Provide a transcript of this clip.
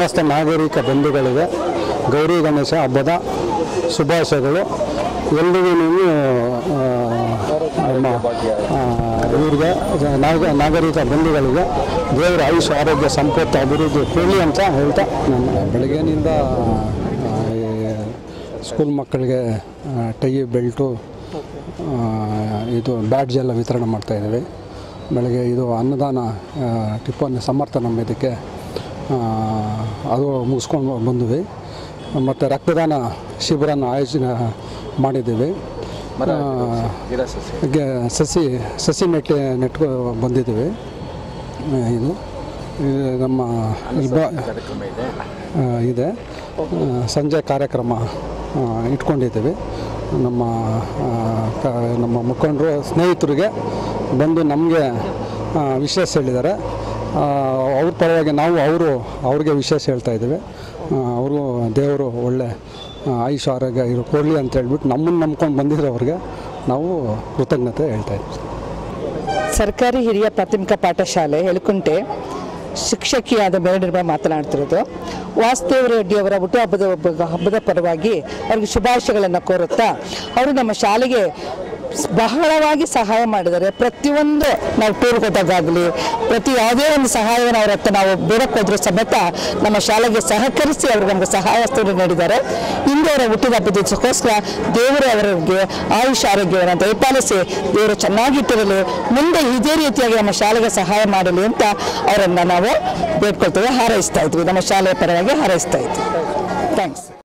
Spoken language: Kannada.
ಸಮಸ್ತ ನಾಗರಿಕ ಬಂಧುಗಳಿಗೆ ಗೌರಿ ಗಣೇಶ ಹಬ್ಬದ ಶುಭಾಶಯಗಳು ಎಲ್ರಿಗೂ ನೀವು ಆ, ನಮ್ಮ ಆ, ಇವ್ರಿಗೆ ನಾಗ ನಾಗರಿಕ ಬಂಧುಗಳಿಗೆ ದೇವರ ಆಯುಷ್ ಆರೋಗ್ಯ ಸಂಪತ್ತು ಅಭಿವೃದ್ಧಿ ಕೊಡಲಿ ಅಂತ ಹೇಳ್ತಾ ನನ್ನ ಬೆಳಗ್ಗೆನಿಂದ ಆ, ಈ ಸ್ಕೂಲ್ ಮಕ್ಕಳಿಗೆ ಆ, ಟೈ ಬೆಲ್ಟು ಆ, ಇದು ಬ್ಯಾಡ್ಜ್ ಎಲ್ಲ ವಿತರಣೆ ಮಾಡ್ತಾಯಿದ್ದೀವಿ ಬೆಳಗ್ಗೆ ಇದು ಅನ್ನದಾನ ಆ, ಟಿಪ್ಪನ್ ಸಮರ್ಥ ನಮ್ಮ ಇದಕ್ಕೆ ಆ, ಅದು ಮುಗಿಸ್ಕೊಂಡು ಬಂದ್ವಿ ಮತ್ತು ರಕ್ತದಾನ ಶಿಬಿರನ ಆಯೋಜನೆ ಮಾಡಿದ್ದೀವಿ ಆ, ಗೆ- ಸಸಿ ಸಸಿ ನೆಟ್ಟು ನೆಟ್ಟು ಬಂದಿದ್ದೀವಿ ಆ, ಇದು ಇದು ನಮ್ಮ ಇಲ್ಲಿ ಬ- ಆ, ಇದೆ ಆ, ಸಂಜೆ ಕಾರ್ಯಕ್ರಮ ಆ, ಇಟ್ಕೊಂಡಿದ್ದೀವಿ ನಮ್ಮ ಆ, ಕ- ನಮ್ಮ ಮುಖಂಡರು ಸ್ನೇಹಿತರಿಗೆ ಬಂದು ನಮಗೆ ವಿಶೇಷ ಹೇಳಿದ್ದಾರೆ ಆ, ಅವ್ರ ಪರವಾಗಿ ನಾವು ಅವರು ಅವ್ರಿಗೆ ವಿಶೇಷ ಹೇಳ್ತಾ ಇದ್ದೀವಿ ಅವರು ದೇವರು ಒಳ್ಳೆ ಆ, ಆಯುಷ್ ಆರೋಗ್ಯ ಇರೋ ಕೊಡಲಿ ಅಂತ ಹೇಳ್ಬಿಟ್ಟು ನಮ್ಮನ್ನು ನಂಬ್ಕೊಂಡು ಬಂದಿರೋ ಅವ್ರಿಗೆ ನಾವು ಕೃತಜ್ಞತೆ ಹೇಳ್ತಾ ಇದ್ದೀವಿ ಸರ್ಕಾರಿ ಹಿರಿಯ ಪ್ರಾಥಮಿಕ ಪಾಠಶಾಲೆ ಎಳಕುಂಟೆ ಶಿಕ್ಷಕಿಯಾದ ಮೇಲಿರುವ ಮಾತನಾಡ್ತಿರೋದು ವಾಸುದೇವ ರೆಡ್ಡಿ ಅವರ ಹುಟ್ಟುಹಬ್ಬದ ಒಬ್ಬ ಹಬ್ಬದ ಪರವಾಗಿ ಅವರಿಗೆ ಶುಭಾಶಯಗಳನ್ನು ಕೋರುತ್ತಾ ಅವರು ನಮ್ಮ ಶಾಲೆಗೆ ಸ್- ಬಹಳವಾಗಿ ಸಹಾಯ ಮಾಡಿದ್ದಾರೆ ಪ್ರತಿಯೊಂದು ನಾವು ಟೂರ್ ಹೋದಾಗಲಿ ಪ್ರತಿ ಯಾವುದೇ ಒಂದು ಸಹಾಯವನ್ನು ಅವ್ರ ಹತ್ರ ನಾವು ಬೇಡಕ್ಕೆ ಹೋದ್ರೂ ಸಮೇತ ನಮ್ಮ ಶಾಲೆಗೆ ಸಹಕರಿಸಿ ಅವರು ನಮಗೆ ಸಹಾಯ ಹಸ್ತವನ್ನು ನೀಡಿದ್ದಾರೆ ಇಂದು ಅವರ ಹುಟ್ಟಿದ ಹಬ್ಬದಕ್ಕೋಸ್ಕರ ದೇವರು ಅವರಿಗೆ ಆಯುಷ್ ಆರೋಗ್ಯವನ್ನು ದಯಪಾಲಿಸಿ ದೇವರು ಚೆನ್ನಾಗಿಟ್ಟಿರಲಿ ಮುಂದೆ ಇದೇ ರೀತಿಯಾಗಿ ನಮ್ಮ ಶಾಲೆಗೆ ಸಹಾಯ ಮಾಡಲಿ ಅಂತ ಅವರನ್ನು ನಾವು ಬೇಡ್ಕೊಳ್ತೇವೆ ಹಾರೈಸ್ತಾ ಇದ್ವಿ ನಮ್ಮ ಶಾಲೆಯ ಪರವಾಗಿ ಹಾರೈಸ್ತಾ ಇದ್ವಿ ಥ್ಯಾಂಕ್ಸ್